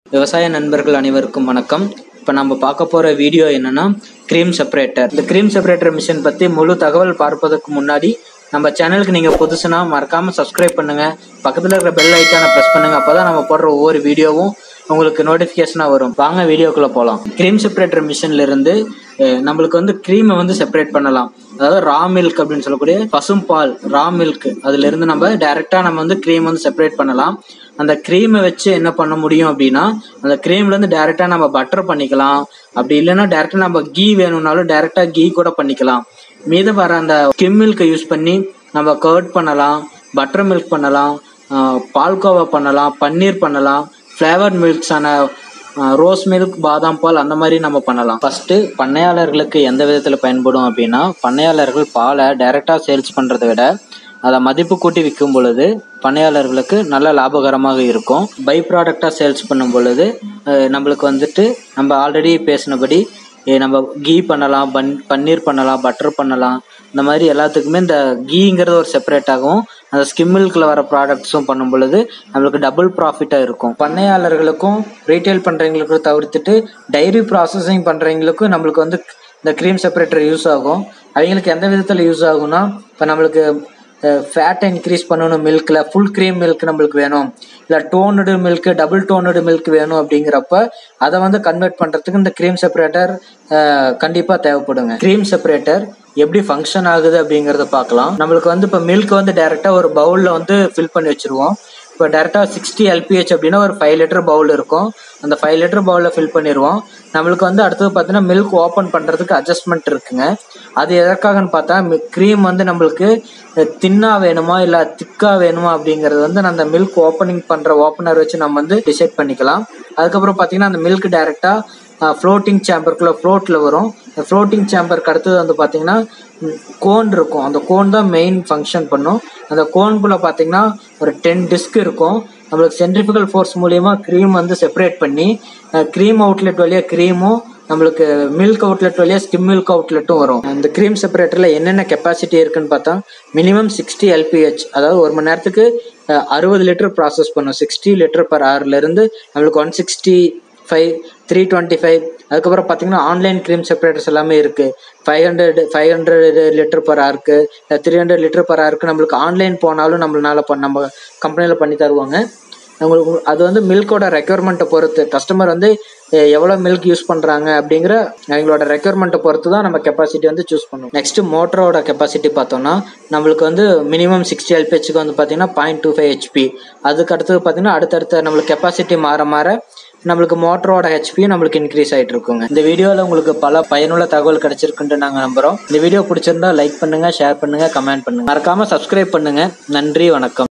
விவசாய நண்பர்கள் அனைவருக்கும் வணக்கம் இப்போ நம்ம பார்க்க போகிற வீடியோ என்னன்னா க்ரீம் செப்பரேட்டர் இந்த க்ரீம் செப்பரேட்டர் மிஷின் பற்றி முழு தகவல் பார்ப்பதற்கு முன்னாடி நம்ம சேனலுக்கு நீங்கள் புதுசுனா மறக்காமல் சப்ஸ்கிரைப் பண்ணுங்கள் பக்கத்தில் இருக்கிற பெல் ஐக்கானை ப்ரெஸ் பண்ணுங்கள் அப்போ தான் நம்ம போடுற ஒவ்வொரு வீடியோவும் உங்களுக்கு நோட்டிஃபிகேஷனாக வரும் வாங்க வீடியோக்குள்ளே போகலாம் க்ரீம் செப்பரேட்டர் மிஷின்ல இருந்து அஹ், நம்மளுக்கு வந்து க்ரீமை வந்து செப்பரேட் பண்ணலாம் அதாவது ரா மில்க் அப்படின்னு சொல்லக்கூடிய பசும்பால் ரா மில்க் அதுல இருந்து நம்ம டைரெக்டாக நம்ம வந்து க்ரீம் வந்து செப்பரேட் பண்ணலாம் அந்த க்ரீமை வச்சு என்ன பண்ண முடியும் அப்படின்னா அந்த க்ரீம்ல இருந்து டைரெக்டாக நம்ம பட்டர் பண்ணிக்கலாம் அப்படி இல்லைன்னா டைரெக்டாக நம்ம கீ வேணும்னாலும் டைரெக்டாக கீ கூட பண்ணிக்கலாம் மீதம் வர அந்த ஸ்கிம் மில்கை யூஸ் பண்ணி நம்ம கர்ட் பண்ணலாம் பட்டர் மில்க் பண்ணலாம் ஆஹ் பால்கோவா பண்ணலாம் பன்னீர் பண்ணலாம் ஃப்ளேவர்ட் மில்க்ஸான ரோஸ் மில்க் பாதாம் பால் அந்த மாதிரி நம்ம பண்ணலாம் ஃபர்ஸ்ட் பண்ணையாளர்களுக்கு எந்த விதத்தில் பயன்படும் அப்படின்னா பண்ணையாளர்கள் பாலை டைரெக்டாக சேல்ஸ் பண்ணுறதை விட அதை மதிப்பு கூட்டி விற்கும் பொழுது பண்ணையாளர்களுக்கு நல்ல லாபகரமாக இருக்கும் பை ப்ராடக்டாக சேல்ஸ் பண்ணும் பொழுது அஹ் நம்மளுக்கு வந்துட்டு நம்ம ஆல்ரெடி பேசினபடி ஏ, நம்ம கீ பண்ணலாம் பன் பன்னீர் பண்ணலாம் பட்டர் பண்ணலாம் இந்த மாதிரி எல்லாத்துக்குமே இந்த கீங்கிறது ஒரு செப்பரேட்டாகவும் அந்த ஸ்கிம் மில்கில் வர ப்ராடக்ட்ஸும் பண்ணும் பொழுது நம்மளுக்கு டபுள் ப்ராஃபிட்டாக இருக்கும் பண்ணையாளர்களுக்கும் ரீட்டைல் பண்ணுறவங்களுக்கும் தவிர்த்துட்டு டைரி ப்ராசஸிங் பண்ணுறவங்களுக்கும் நம்மளுக்கு வந்து இந்த க்ரீம் செப்பரேட்டர் யூஸ் ஆகும் அவங்களுக்கு எந்த விதத்தில் யூஸ் ஆகும்னா இப்போ நம்மளுக்கு ஃபேட்டை இன்க்ரீஸ் பண்ணணும் மில்கில் ஃபுல் க்ரீம் மில்க் நம்மளுக்கு வேணும் இல்லை toned milk double toned milk வேணும் அப்படிங்கிறப்ப அதை வந்து கன்வெர்ட் பண்ணுறதுக்கு இந்த க்ரீம் செப்பரேட்டர் கண்டிப்பாக தேவைப்படுங்க க்ரீம் செப்பரேட்டர் எப்படி ஃபங்க்ஷன் ஆகுது அப்படிங்கிறத பார்க்கலாம் நம்மளுக்கு வந்து இப்போ மில்க் வந்து டைரெக்டாக ஒரு பவுலில் வந்து ஃபில் பண்ணி வச்சுருவோம் இப்போ டேரெக்டாக சிக்ஸ்டி எல்பிஹெச் அப்படின்னா ஒரு ஃபைவ் லிட்டர் பவுல் இருக்கும் அந்த ஃபைவ் லிட்டர் பவுலில் ஃபில் பண்ணிடுவோம் நம்மளுக்கு வந்து அடுத்தது பார்த்தீங்கன்னா மில்க் ஓப்பன் பண்ணுறதுக்கு அட்ஜஸ்ட்மெண்ட் இருக்குங்க அது எதற்காகன்னு பார்த்தா க்ரீம் வந்து நம்மளுக்கு தின்னாக வேணுமா இல்லை திக்காக வேணுமா அப்படிங்கிறது வந்து நான் அந்த மில்க் ஓப்பனிங் பண்ணுற ஓப்பனர் வச்சு நம்ம வந்து டிசைட் பண்ணிக்கலாம் அதுக்கப்புறம் பார்த்தீங்கன்னா அந்த மில்க் டேரெக்டாக ஃப்ளோட்டிங் சேம்பருக்குள்ளே ஃப்ளோட்டில் வரும் இந்த ஃப்ளோட்டிங் சேம்பருக்கு அடுத்தது வந்து பார்த்தீங்கன்னா கோன் இருக்கும் அந்த கோன் தான் மெயின் ஃபங்க்ஷன் பண்ணும் அந்த கோன்குள்ளே பார்த்தீங்கன்னா ஒரு டென் டிஸ்க் இருக்கும் நம்மளுக்கு சென்ட்ரிஃபிகல் ஃபோர்ஸ் மூலியமா க்ரீம் வந்து செப்பரேட் பண்ணி க்ரீம் அவுட்லெட் வழியாக க்ரீமும் நம்மளுக்கு மில்க் அவுட்லெட் வழியாக ஸ்கிம் மில்க் அவுட்லெட்டும் வரும் இந்த க்ரீம் செப்பரேட்டரில் என்னென்ன கெப்பாசிட்டி இருக்குன்னு பார்த்தா மினிமம் சிக்ஸ்டி எல்பிஹெச் அதாவது ஒரு மணி நேரத்துக்கு அறுபது லிட்டர் ப்ராசஸ் பண்ணும் சிக்ஸ்டி லிட்டர் பர் ஹவர்லேருந்து நம்மளுக்கு one sixty five three twenty five அதுக்கப்புறம் பார்த்தீங்கன்னா ஆன்லைன் க்ரீம் செப்பரேட்டர்ஸ் எல்லாமே இருக்குது five hundred five hundred litre per ஹவருக்கு த்ரீ ஹண்ட்ரட் லிட்டர் பர் ஹவருக்கு நம்மளுக்கு ஆன்லைன் போனாலும் நம்மளால பண்ண நம்ம கம்பெனியில் பண்ணி தருவாங்க உங்களுக்கு அது வந்து மில்கோட ரெக்யர்மெண்ட்டை பொறுத்து கஸ்டமர் வந்து எ- எவ்வளோ மில்க் யூஸ் பண்ணுறாங்க அப்படிங்கிற அவங்களோட ரெக்யர்மெண்ட்டை பொறுத்து தான் நம்ம கெப்பாசிட்டி வந்து சூஸ் பண்ணுவோம் நெக்ஸ்ட் மோட்டரோட கெப்பாசிட்டி பார்த்தோம்னா நம்மளுக்கு வந்து மினிமம் சிக்ஸ்டி எல்பிஹெச்சுக்கு வந்து பார்த்தீங்கன்னா பாயிண்ட் டூ ஃபைவ் ஹெச்பி அதுக்கு அடுத்தது பார்த்தீங்கன்னா அடுத்தடுத்த நம்மளுக்கு கெப்பாசிட்டி மாற மாற நம்மளுக்கு மோட்டரோட ஹெச்பி நம்மளுக்கு இன்க்ரீஸ் ஆகிட்டு இருக்குங்க இந்த வீடியோவில் உங்களுக்கு பல பயனுள்ள தகவல் கிடைச்சிருக்குன்ட்டு நாங்கள் நம்புகிறோம் இந்த வீடியோ பிடிச்சிருந்தா லைக் பண்ணுங்கள் ஷேர் பண்ணுங்கள் கமெண்ட் பண்ணுங்கள் மறக்காமல் சப்ஸ்கிரைப் பண்ணுங்கள் நன்றி வணக்கம்